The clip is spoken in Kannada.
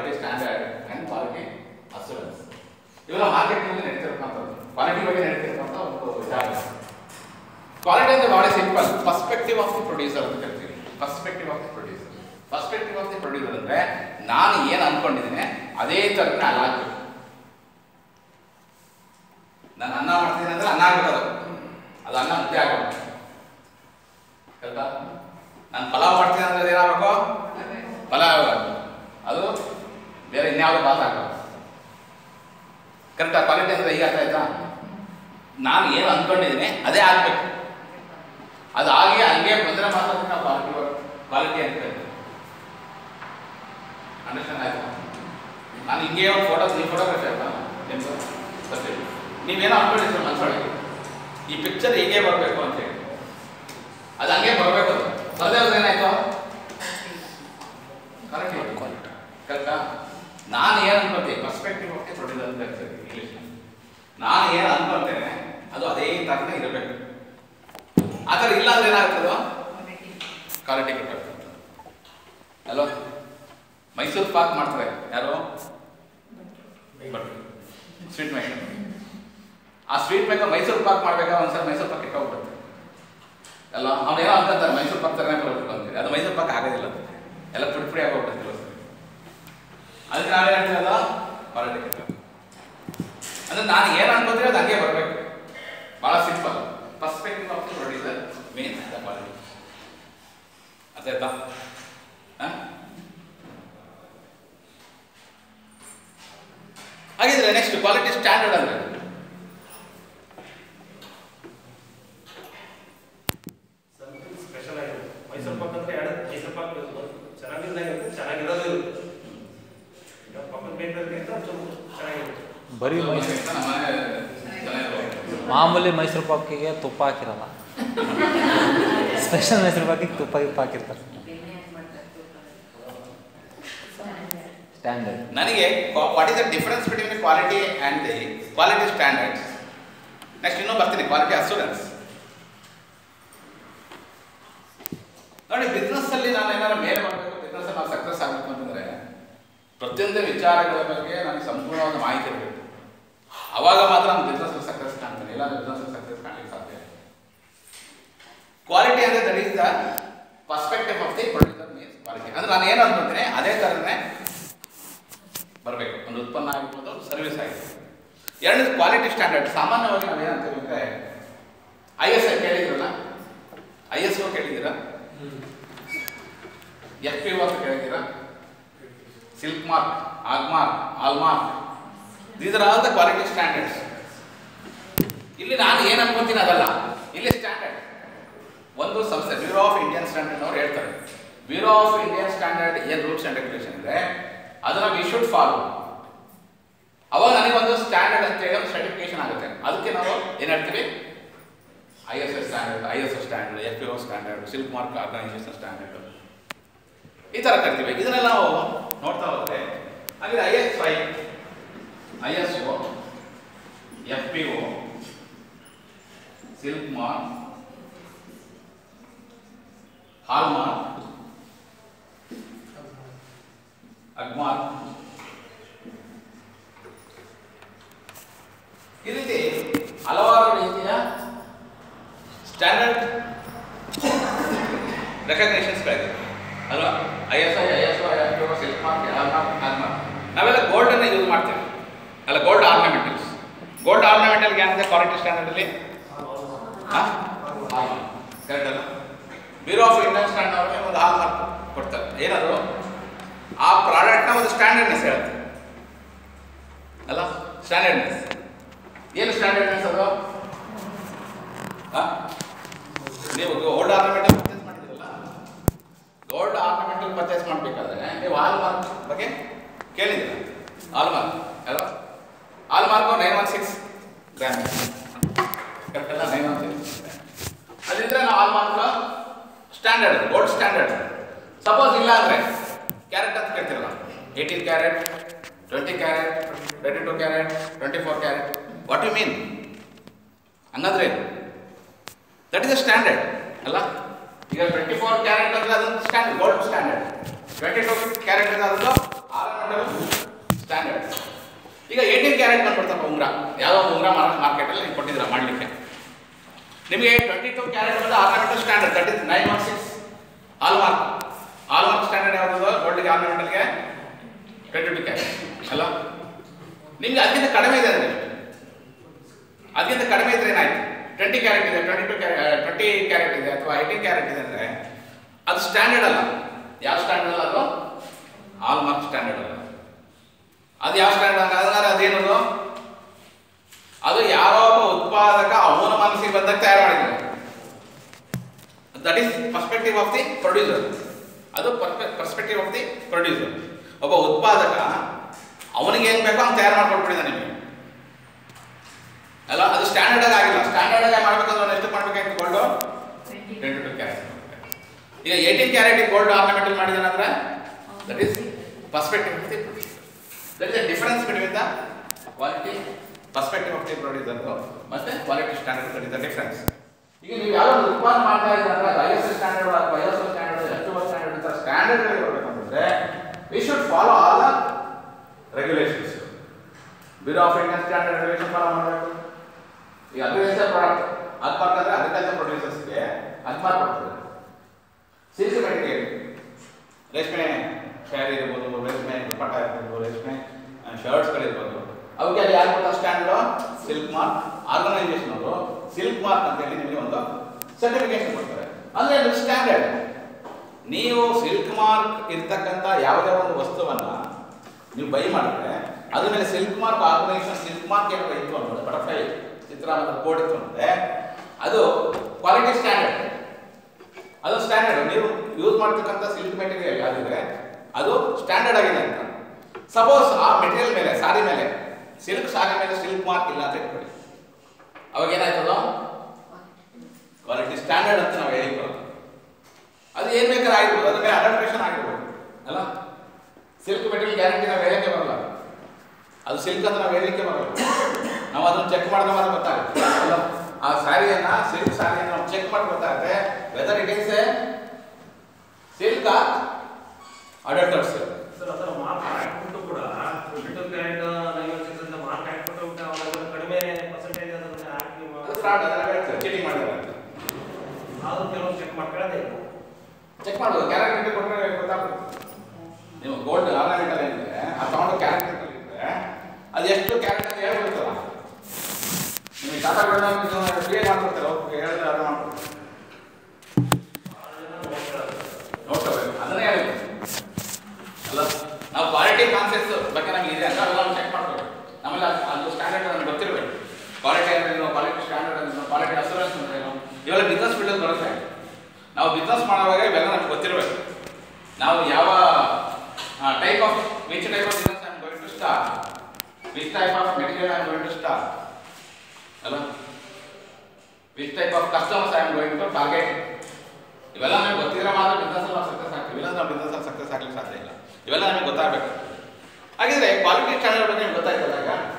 Quality standard and quality assurance ಇವೆಲ್ಲ ಮಾರ್ಕೆಟಿಂಗ್ ನಡೀತಿರ್ತಕ್ಕಂಥದ್ದು ಕ್ವಾಲಿಟಿ ಬಗ್ಗೆ ನಡೀತಿರ್ತಕ್ಕಂಥ ಒಂದು ವಿಚಾರ ಕ್ವಾಲಿಟಿ ಅಂದ್ರೆ ಬಹಳ simple perspective of the producer ಅಂತ ಕರಿತೀವಿ perspective of the producer perspective of the producer ಅಂದ್ರೆ ನಾನು ಏನು ಅನ್ಕೊಂಡಿದ್ದೀನಿ ಅದೇ ಥರನೇ ಅಲ್ಲಿ ಹಾಕ್ಬೇಕು ನಾನು ಅನ್ನ ಮಾಡ್ತೀನಿ ಅಂದ್ರೆ ಅನ್ನ ಆಗ್ಬೇಕು ಅದು ಅದು ಅನ್ನ ಮುದ್ದೆ ಆಗಬೇಕು ಕರೆಕ್ಟಾ ನಾನು ಪಲಾವ್ ಮಾಡ್ತೀನಿ ಅಂದ್ರೆ ಏನಾಗಬೇಕು ಪಲಾವ್ ಆಗಬೇಕು ಅದು ಬೇರೆ ಇನ್ಯಾವುದೋ ಭಾತ ಆಗಬೇಕು ಕರೆಕ್ಟಾ ಕ್ವಾಲಿಟಿ ಅಂದ್ರೆ ಈಗ ಅರ್ಥ ಆಯ್ತಾ ನಾನು ಏನು ಅನ್ಕೊಂಡಿದ್ದೀನಿ ಅದೇ ಆಗ್ಬೇಕು ಅದು ಆಗಿ ಹಂಗೆ ಬಂದರೆ ಮಾತ್ರ ನಾವು ಕ್ವಾಲಿಟಿ ಕ್ವಾಲಿಟಿ ಅಂತ ಕರಿತೀವಿ ಅಂಡರ್ಸ್ಟ್ಯಾಂಡ್ ಆಯ್ತಾ ನಾನು ಹಿಂಗೆ ಒಂದು ಫೋಟೋ ನೀವು ಫೋಟೋಗ್ರಫಿ ಆಯ್ತಾ ನಿಮ್ದು ಬರ್ತೀವಿ ನೀವೇನೋ ಅನ್ಕೊಂಡಿರ್ತೀರ ಮನಸ್ಸೊಳಗೆ ಈ ಪಿಕ್ಚರ್ ಹೀಗೆ ಬರಬೇಕು ಅಂತ ಹೇಳಿ ಅದು ಹಂಗೆ ಬರಬೇಕು ಅದು ಬರದೇ ಹೋದ್ರೆ ಏನಾಯ್ತು ಕರೆಕ್ಟ್ ಕರೆಕ್ಟಾ ನಾನು ಏನು ಅನ್ಕೊಳ್ತೀನಿ ಪರ್ಸ್ಪೆಕ್ಟಿವ್ ಆಫ್ ದಿ ಪ್ರೊಡ್ಯೂಸರ್ ಅಂತ ಹೇಳ್ತೀವಿ ಇಂಗ್ಲೀಷ್ ನಾನು ಏನು ಅನ್ಕೊಳ್ತೇನೆ ಅದು ಅದೇ ಥರನೇ ಇರಬೇಕು ಆ ಥರ ಇಲ್ಲ ಅಂದ್ರೆ ಏನಾಗ್ತದೋ ಕ್ವಾಲಿಟಿ ಕೆಟ್ಟಾಗ್ತದೆ ಅಲ್ವಾ ಮೈಸೂರು ಪಾಕ್ ಮಾಡ್ತಾರೆ ಯಾರು ಸ್ವೀಟ್ ಮೇಕರ್ ಆ ಸ್ವೀಟ್ ಮೇಕರ್ ಮೈಸೂರು ಪಾಕ್ ಮಾಡ್ಬೇಕಾದ್ರೆ ಒಂದ್ಸಲ ಮೈಸೂರು ಪಾಕ್ ಇಟ್ಟೋಗ್ಬಿಡುತ್ತೆ ಅಲ್ಲ ಅವನೇನೋ ಅನ್ಕೊಂತಾರೆ ಮೈಸೂರು ಪಾಕ್ ತರನೇ ಬರಬೇಕು ಅಂತೇಳಿ ಅದು ಮೈಸೂರು ಪಾಕ್ ಆಗೋದಿಲ್ಲ ಅದು. ಎಲ್ಲ ಪುಡಿ ಪುಡಿ ಆಗೋಗ್ಬಿಡುತ್ತೆ ಕೆಲವು ಸರಿ. ಅದಕ್ಕೆ ನಾವೇ ಹೇಳ್ತೀವಲ್ಲ ಕ್ವಾಲಿಟಿ ಕೆಟ್ಟ ಅಂದ್ರೆ ನಾನು ಏನು ಅನ್ಕೋತೀವಿ ಅದು ಹಂಗೆ ಬರಬೇಕು ಭಾಳ simple perspective of the producer main the quality ಅರ್ಥ ಆಯ್ತಾ ಹಾಂ ಹಾಗಿದ್ರೆ ನೆಕ್ಸ್ಟ್ ಕ್ವಾಲಿಟಿ ಸ್ಟ್ಯಾಂಡರ್ಡ್ ಅಂದ್ರೆ ಸಮಥಿಂಗ್ ಸ್ಪೆಷಲ್ ಆಗಿದೆ ಮೈಸೂರು ಪಾಕ್ ಅಂದ್ರೆ ಎರಡು ಮೈಸೂರು ಪಾಕ್ ಚೆನ್ನಾಗಿಲ್ಲ ಇರುತ್ತೆ ಚೆನ್ನಾಗಿರೋದು ಇರುತ್ತೆ ಈಗ ಪಕ್ಕದ ಬೇಕರಿಗಿಂತ ಸ್ವಲ್ಪ ಚೆನ್ನಾಗಿರುತ್ತೆ ಬರೀ ಅದು ಮೈಸೂರು ಒಂದ್ಸಲ ನಮ್ಮ ಮನೆ ಚೆನ್ನಾಗಿರೋ- ಮಾಮೂಲಿ ಮೈಸೂರು ಪಾಕಿಗೆ ತುಪ್ಪ ಹಾಕಿರಲ್ಲ ಸ್ಪೆಷಲ್ ಮೈಸೂರು ಪಾಕಿಗೆ ತುಪ್ಪ ಗಿಪ್ಪ ಹಾಕಿರ್ತಾರೆ ಸ್ಟ್ಯಾಂಡರ್ಡ್ ನನಗೆ what is the difference between quality and the quality standards next ಇನ್ನೂ ಬರ್ತೀನಿ ಕ್ವಾಲಿಟಿ ಅಸೂರೆನ್ಸ್ ನೋಡಿ ಬಿಸ್ನೆಸ್ ಅಲ್ಲಿ ನಾನು ಏನಾದ್ರು ಮೇಲೆ ಮಾಡಬೇಕು ಬಿಸ್ನೆಸ್ ನಾವು ಸಕ್ಸಸ್ ಆಗಬೇಕು ಅಂತಂದ್ರೆ ಪ್ರತಿಯೊಂದು ವಿಚಾರಗಳ ಬಗ್ಗೆ ನನಗೆ ಸಂಪೂರ್ಣವಾದ ಮಾಹಿತಿ ಇರಬೇಕು ಅವಾಗ ಮಾತ್ರ ನಾನು ಬಿಸ್ನೆಸ್ ಸಕ್ಸಸ್ ಕಾಣ್ತೇನೆ ಇಲ್ಲ ಬಿಸ್ನೆಸ್ ಸಕ್ಸಸ್ ಕಾಣಲಿಕ್ಕೆ ಸಾಧ್ಯ ಇಲ್ಲ. ಕ್ವಾಲಿಟಿ ಅಂದರೆ that is the perspective of the producer means quality ಅಂದ್ರೆ ನಾನು ಏನು ಅನ್ಕೊಂತೀನಿ ಅದೇ ಥರನೇ ಬರಬೇಕು ಒಂದು ಉತ್ಪನ್ನ ಆಗಿರ್ಬೋದು ಒಂದು ಸರ್ವಿಸ್ ಆಗಿರ್ಬೋದು ಎರಡನೇದು ಕ್ವಾಲಿಟಿ ಸ್ಟ್ಯಾಂಡರ್ಡ್ ಸಾಮಾನ್ಯವಾಗಿ ನಾವು ಏನಂತೀವಿ ಅಂದರೆ ಐ ಎಸ್ ಐ ಕೇಳಿದ್ರಲ್ಲ ಐ ಎಸ್ ಒ ಕೇಳಿದ್ದೀರಾ ಎಫ್ ಪಿ ಒ ಅಂತ ಕೇಳಿದ್ದೀರಾ silk mark agmark hallmark these are all the quality standards ಇಲ್ಲಿ ನಾನು ಏನು ಅನ್ಕೊಂತೀನಿ ಅದಲ್ಲ ಇಲ್ಲಿ ಸ್ಟ್ಯಾಂಡರ್ಡ್ ಒಂದು ಸಂಸ್ಥೆ ಬ್ಯೂರೋ ಆಫ್ ಇಂಡಿಯನ್ ಸ್ಟ್ಯಾಂಡರ್ಡ್ ಅವ್ರು ಹೇಳ್ತಾರೆ ಬ್ಯೂರೋ ಆಫ್ ಇಂಡಿಯನ್ ಸ್ಟ್ಯಾಂಡರ್ಡ್ ಏನು ರೂಲ್ಸ್ ಆ್ಯಂಡ್ ರೆಗ್ಯುಲೇಷನ್ ಇದೆ ಅದನ್ನ ವಿ ಶುಡ್ ಫಾಲೋ ಅವಾಗ ನನಗೆ ಒಂದು ಸ್ಟ್ಯಾಂಡರ್ಡ್ ಅಂತ ಹೇಳಿ ಒಂದು ಸರ್ಟಿಫಿಕೇಶನ್ ಆಗುತ್ತೆ ಅದಕ್ಕೆ ನಾವು ಏನು ಹೇಳ್ತೀವಿ I S S standard I S S standard F P O standard silk mark organisation standard ಈ ಥರ ಕರಿತೀವಿ ಇದನ್ನೆಲ್ಲ ನಾವು ನೋಡ್ತಾ ಹೋದ್ರೆ ಹಾಗೆ I S I I S O F P O silk mark hallmark agmark ಈ ರೀತಿ ಹಲವಾರು ರೀತಿಯ ಸ್ಟ್ಯಾಂಡರ್ಡ್ ರೆಕಗ್ನೇಷನ್ಸ್ಗಳಿದೆ ಅಲ್ವಾ I S I I S O F O silk mark hallmark hallmark ನಾವೆಲ್ಲ ಗೋಲ್ಡನ್ನು ಯೂಸ್ ಮಾಡ್ತೇವೆ ಅಲ್ಲ ಗೋಲ್ಡ್ ಆರ್ನಮೆಂಟಲ್ಸ್ ಗೋಲ್ಡ್ ಆರ್ನಮೆಂಟಲ್ಗೆ ಏನಿದೆ ಕ್ವಾಲಿಟಿ ಸ್ಟ್ಯಾಂಡರ್ಡಲ್ಲಿ ಕರೆಕ್ಟ್ ಅಲ್ಲ ಬ್ಯೂರೋ ಆಫ್ ಇಂಡಿಯನ್ ಸ್ಟ್ಯಾಂಡರ್ಡ್ ಅವ್ರಿಗೆ ಒಂದು ಹಾಲ್ ಮಾರ್ಕ್ ಕೊಡ್ತಾರೆ ಏನದು ಆ ಪ್ರಾಡಕ್ಟ್ನ ಒಂದು ಸ್ಟ್ಯಾಂಡರ್ಡ್ನೆಸ್ ಹೇಳುತ್ತೆ ಅಲ್ಲ ಸ್ಟ್ಯಾಂಡರ್ಡ್ನೆಸ್ ಏನು ಸ್ಟ್ಯಾಂಡರ್ಡ್ನೆಸ್ ಅದು ಆ? ನೀವು ಗೋಲ್ಡ್ ಆರ್ನಮೆಂಟಲ್ ಪರ್ಚೇಸ್ ಮಾಡಿದ್ರಲ್ಲ ಗೋಲ್ಡ್ ಆರ್ನಮೆಂಟಲ್ ಪರ್ಚೇಸ್ ಮಾಡಬೇಕಾದ್ರೆ ನೀವು ಹಾಲ್ ಮಾರ್ಕ್ ಬಗ್ಗೆ ಕೇಳಿದ್ದೀರ ಹಾಲ್ ಮಾರ್ಕ್ ಅಲ್ವಾ hallmark nine one six gram correct ಅಲ್ಲ ನೈನ್ ಒನ್ ಸಿಕ್ಸ್ ಅದಿದ್ರೆ ನಾವು hallmark standard gold standard suppose ಇಲ್ಲ ಅಂದರೆ ಕ್ಯಾರೆಟ್ ಅಂತ ಕೇಳ್ತಿರಲ್ಲ eighteen carat twenty carat twenty two carat twenty four carat what you mean ಹಂಗಂದ್ರೆ ದಟ್ ಇಸ್ ಅ ಸ್ಟ್ಯಾಂಡರ್ಡ್ ಅಲ್ಲ ಈಗ ಟ್ವೆಂಟಿ ಫೋರ್ ಕ್ಯಾರೆಟ್ ಅಂದರೆ ಅದೊಂದು standard gold standard twenty two carat ಅಂದರೆ ಅದೊಂದು ಆರ್ನಮೆಂಟಲ್ ಸ್ಟ್ಯಾಂಡರ್ಡ್ ಈಗ ಏಯ್ಟೀನ್ ಕ್ಯಾರೆಟ್ ಬಂದ್ಬಿಡ್ತಪ್ಪ ಉಂಗ್ರ ಯಾವುದೋ ಒಂದು ಉಂಗ್ರ ಮಾರ್ಕೆಟಲ್ಲಿ ನೀವು ಕೊಟ್ಟಿದ್ದೀರಾ ಮಾಡಲಿಕ್ಕೆ ನಿಮಗೆ ಟ್ವೆಂಟಿ ಟು ಕ್ಯಾರೆಟ್ ಬಂದು ornamental standard thirty nine one six hallmark hallmark standard ಯಾವುದು ಗೋಲ್ಡ್ಗೆ ಆರ್ನಮೆಂಟಲ್ಗೆ ಟ್ವೆಂಟಿ ಟು ಕ್ಯಾರೆಟ್ ಅಲ್ಲ ನಿಮ್ಗೆ ಅದಕ್ಕಿಂತ ಕಡಿಮೆ ಇದೆ ಅಂದರೆ ಅದಕ್ಕಿಂತ ಕಡಿಮೆ ಇದ್ರೆ ಏನಾಯ್ತು ಟ್ವೆಂಟಿ ಕ್ಯಾರೆಟ್ ಇದೆ ಟ್ವೆಂಟಿ ಟು ಟ್ವೆಂಟಿ ಕ್ಯಾರೆಟ್ ಇದೆ ಅಥವಾ ಏಯ್ಟೀನ್ ಕ್ಯಾರೆಟ್ ಇದೆ ಅಂದರೆ ಅದು ಸ್ಟ್ಯಾಂಡರ್ಡ್ ಅಲ್ಲ ಯಾವ ಸ್ಟ್ಯಾಂಡರ್ಡ್ ಅಲ್ಲ ಅದು ಆಲ್ ಮಾರ್ಕ್ ಸ್ಟ್ಯಾಂಡರ್ಡ್ ಅಲ್ಲ ಅದು ಯಾವ ಸ್ಟ್ಯಾಂಡರ್ಡ್ ಹಾಗಾದ್ರೆ ಅದೇನದು ಅದು ಯಾರೋ ಒಬ್ಬ ಉತ್ಪಾದಕ ಅವನ ಮನಸ್ಸಿಗೆ ಬಂದಾಗ ತಯಾರು ಮಾಡಿದ್ದಾನೆ that is perspective of the producer ಅದು ಪರ್ಸ್ಪೆಕ್ಟಿವ್ ಆಫ್ ದಿ ಪ್ರೊಡ್ಯೂಸರ್ ಒಬ್ಬ ಉತ್ಪಾದಕ ಅವನಿಗೆ ಏನು ಬೇಕೋ ಅವ್ನು ತಯಾರು ಮಾಡ್ಕೊಟ್ಬಿಟ್ಟಿದ್ದಾನೆ ನಿಮಗೆ ಅಲ್ಲ ಅದು ಸ್ಟ್ಯಾಂಡರ್ಡ್ ಆಗಿ ಆಗಿಲ್ಲ ಸ್ಟ್ಯಾಂಡರ್ಡ್ ಆಗಿ ಮಾಡ್ಬೇಕಂದ್ರೆ ಅವ್ನು ಎಷ್ಟು ಮಾಡ್ಬೇಕಾಯ್ತು ಗೋಲ್ಡು ಟ್ವೆಂಟಿ ಟು ಕ್ಯಾರೆಟ್ ಈಗ ಏಯ್ಟೀನ್ ಕ್ಯಾರೆಟ್ ಗೋಲ್ಡ್ ಆರ್ನಮೆಂಟಲ್ ಮಾಡಿದಾನೆ ಅಂದ್ರೆ that is perspective of the producer that is the difference between the quality perspective of the producer ಮತ್ತೆ quality standard that is the difference ಈಗ ನೀವು ಯಾವ್ದೋ ಒಂದು ಉತ್ಪಾದನೆ ಮಾಡ್ತಾ ಇದ್ದೀರಾ ಅಂದ್ರೆ ಐ ಎಸ್ ಸ್ಟ್ಯಾಂಡರ್ಡ್ ಅಥವಾ I S standard S two standard ಅಂತ ಸ್ಟ್ಯಾಂಡರ್ಡ್ಗಳಿಗೆ ಬರಬೇಕಂತಂದ್ರೆ we should follow all the regulations bureau of Indian standard regulation follow ಮಾಡಬೇಕು ಈಗ ಅಗ್ರಿಕಲ್ಚರ್ ಪ್ರಾಡಕ್ಟ್ ಅದು ಮಾಡ್ತಾರೆ ಅಗ್ರಿಕಲ್ಚರ್ ಪ್ರೊಡ್ಯೂಸರ್ಸ್ಗೆ ಅದು ಮಾಡ್ಕೊಡ್ತದೆ ಸಿಲ್ಕ್ ಮೆಟೀರಿಯಲ್ ರೇಷ್ಮೆ ಸ್ಯಾರಿ ಇರ್ಬೋದು ರೇಷ್ಮೆ ದುಪ್ಪಟ್ಟ ಇರ್ಬೋದು ರೇಷ್ಮೆ ಶರ್ಟ್ಸ್ಗಳಿರ್ಬೋದು ಅವಕ್ಕೆ ಅಲ್ಲಿ ಯಾರು ಕೊಡ್ತಾರೆ ಸ್ಟ್ಯಾಂಡರ್ಡು ಸಿಲ್ಕ್ ಮಾರ್ಕ್ ಆರ್ಗನೈಸೇಷನ್ ಅವರು ಸಿಲ್ಕ್ ಮಾರ್ಕ್ ಅಂತ ಹೇಳಿ ನಿಮಗೆ ಒಂದು ಸರ್ಟಿಫಿಕೇಶನ್ ಕೊಡ್ತಾರೆ ಅಂದ್ರೆ ಅದು ಸ್ಟ್ಯಾಂಡರ್ಡ್ ನೀವು ಸಿಲ್ಕ್ ಮಾರ್ಕ್ ಇರ್ತಕ್ಕಂಥ ಯಾವುದೇ ಒಂದು ವಸ್ತುವನ್ನ ನೀವು ಬೈ ಮಾಡಿದ್ರೆ ಅದ್ರ ಮೇಲೆ silk mark organisation silk mark ಏನಾದ್ರು ಇತ್ತು ಅನ್ನೋದು ಬಟರ್ಫ್ಲೈ ಚಿತ್ರ ಮತ್ತು ಕೋಡ್ ಇತ್ತು ಅಂದ್ರೆ ಅದು ಕ್ವಾಲಿಟಿ ಸ್ಟ್ಯಾಂಡರ್ಡ್ ಅದು ಸ್ಟ್ಯಾಂಡರ್ಡ್ ನೀವು ಯೂಸ್ ಮಾಡ್ತಕ್ಕಂಥ ಸಿಲ್ಕ್ ಮೆಟೀರಿಯಲ್ ಯಾವ್ದಿದ್ರೆ ಅದು ಸ್ಟ್ಯಾಂಡರ್ಡ್ ಆಗಿದೆ ಅಂತ ಸಪೋಸ್ ಆ ಮೆಟೀರಿಯಲ್ ಮೇಲೆ ಸಾರಿ ಮೇಲೆ ಸಿಲ್ಕ್ ಸಾರಿ ಮೇಲೆ ಸಿಲ್ಕ್ ಮಾರ್ಕ್ ಇಲ್ಲ ಅಂತ ಇಟ್ಕೊಳ್ಳಿ ಅವಾಗ ಏನಾಯ್ತದ ಕ್ವಾಲಿಟಿ ಸ್ಟ್ಯಾಂಡರ್ಡ್ ಅಂತ ನಾವು ಹೇಳಿಕೊಳ್ಳೋದು ಅದು ಏನ್ ಬೇಕಾದ್ರೆ ಆಗಿರ್ಬೋದು ಅದ್ರ ಮೇಲೆ ಅಡಲ್ಟ್ರೇಷನ್ ಆಗಿರ್ಬೋದು ಅಲ್ಲ ಸಿಲ್ಕ್ ಮೆಟೀರಿಯಲ್ ಗ್ಯಾರಂಟಿ ನಾವು ಹೇಳಕ್ಕೆ ಬರಲ್ಲ ಅದು ಸಿಲ್ಕ್ ಅಂತ ನಾವು ಹೇಳಲಿಕ್ಕೆ ಬರಲ್ಲ ನಾವು ಅದನ್ನು ಚೆಕ್ ಮಾಡಿದ ಮಾತ್ರ ಗೊತ್ತಾಗುತ್ತೆ ಅಲ್ಲ ಆ ಸ್ಯಾರಿಯನ್ನ ಸಿಲ್ಕ್ ಸ್ಯಾರಿಯನ್ನ ನಾವು ಚೆಕ್ ಮಾಡಿ ಗೊತ್ತಾಗುತ್ತೆ whether it is a silk adulterers sir ಅದರ ಮಾರ್ಕ್ ಹಾಕ್ಬಿಟ್ಟು ಕೂಡ twenty two carat nine six ಅಂತ ಮಾರ್ಕ್ ಹಾಕ್ಬಿಟ್ಟು ಬಿಟ್ಟು ಅವಾಗ ಕಡಿಮೆ ಪರ್ಸೆಂಟೇಜ್ ಅದನ್ನ ಹಾಕಿ ಅದು ಫ್ರಾಡ್ ಅದನ್ನ ಹೇಳ್ತಾರೆ ಚೀಟಿಂಗ್ ಮಾಡಿದ್ದಾರೆ ಅಂತ ಆದ್ರೂ ಕೆಲವು ಚೆಕ್ ಮಾಡ್ಕೊಳ್ಳೋದೇ ಇಲ್ಲ ಚೆಕ್ ಮಾಡೋದು ಕ್ಯಾರೆಕ್ಟರ್ ಕೊಟ್ಟರೆ ಗೊತ್ತಾಗುತ್ತೆ ನೀವು ಗೋಲ್ಡ್ ಆರ್ನಮೆಂಟಲ್ ಏನಿದೆ ಅದು ತಗೊಂಡು ಕ್ಯಾರೆಕ್ಟರ್ ಇದ್ರೆ ಅದು ಎಷ್ಟು ಕ್ಯಾರೆಟ್ ಅಂತ ಹೇಳ್ಬಿಡ್ತಲ್ಲ ನಿಮಗೆ ಟಾಟಾ ಗೋಲ್ಡ್ ಕ್ಲಿಯರ್ ಮಾಡ್ಕೊಡ್ತಾರೆ ಓಕೆ ಹೇಳಿದ್ರೆ ಅದು ಮಾಡ್ಕೊಡ್ತಾರೆ ನೋಡ್ಕೋಬೇಕು ಅದನ್ನೇ ಹೇಳಿದ್ದು ಅಲ್ಲ ನಾವು ಕ್ವಾಲಿಟಿ ಕಾನ್ಸೆಪ್ಟ್ಸ್ ಬಗ್ಗೆ ನಮಗೆ ಇದೆ ಅಂತ ಅವೆಲ್ಲ ನಾವು ಚೆಕ್ ಮಾಡ್ಕೋಬೇಕು ಆಮೇಲೆ ಅದು- ಅದು ಸ್ಟ್ಯಾಂಡರ್ಡ್ ನಮ್ಗೆ ಗೊತ್ತಿರಬೇಕು ಕ್ವಾಲಿಟಿ ಅಂದ್ರೇನು ಕ್ವಾಲಿಟಿ ಸ್ಟ್ಯಾಂಡರ್ಡ್ ಅಂದ್ರೇನು ಕ್ವಾಲಿಟಿ ಅಸೂರೆನ್ಸ್ ಅಂದ್ರೇನು ಇವೆಲ್ಲ ಬಿಸ್ನೆಸ್ ಫೀಲ್ಡಲ್ಲಿ ಬರುತ್ತೆ ನಾವು ಬಿಸ್ನೆಸ್ ಮಾಡುವಾಗ ಇವೆಲ್ಲ ನಮ್ಗೆ ಗೊತ್ತಿರಬೇಕು ನಾವು ಯಾವ type of which type of business I am going to start which type of material I am going to start ಅಲ್ಲ which type of customers I am going to target ಇವೆಲ್ಲ ನಮಗೆ ಗೊತ್ತಿದ್ರೆ ಮಾತ್ರ ಬಿಸ್ನೆಸ್ ನಾವು ಸಕ್ಸಸ್ ಆಗ್ತೀವಿ ಇಲ್ಲ ನಾವು ಬಿಸ್ನೆಸ್ ಸಕ್ಸಸ್ ಆಗ್ಲಿಕ್ಕೆ ಸಾಧ್ಯ ಇಲ್ಲ ಇವೆಲ್ಲ ನಮಗೆ ಗೊತ್ತಾಗಬೇಕು ಹಾಗಿದ್ರೆ ಕ್ವಾಲಿಟಿ ಸ್ಟ್ಯಾಂಡರ್ಡ್ ಬಗ್ಗೆ ನಿಮ್ಗೆ ಗೊತ್ತಾಯ್ತಲ್ಲ ಈಗ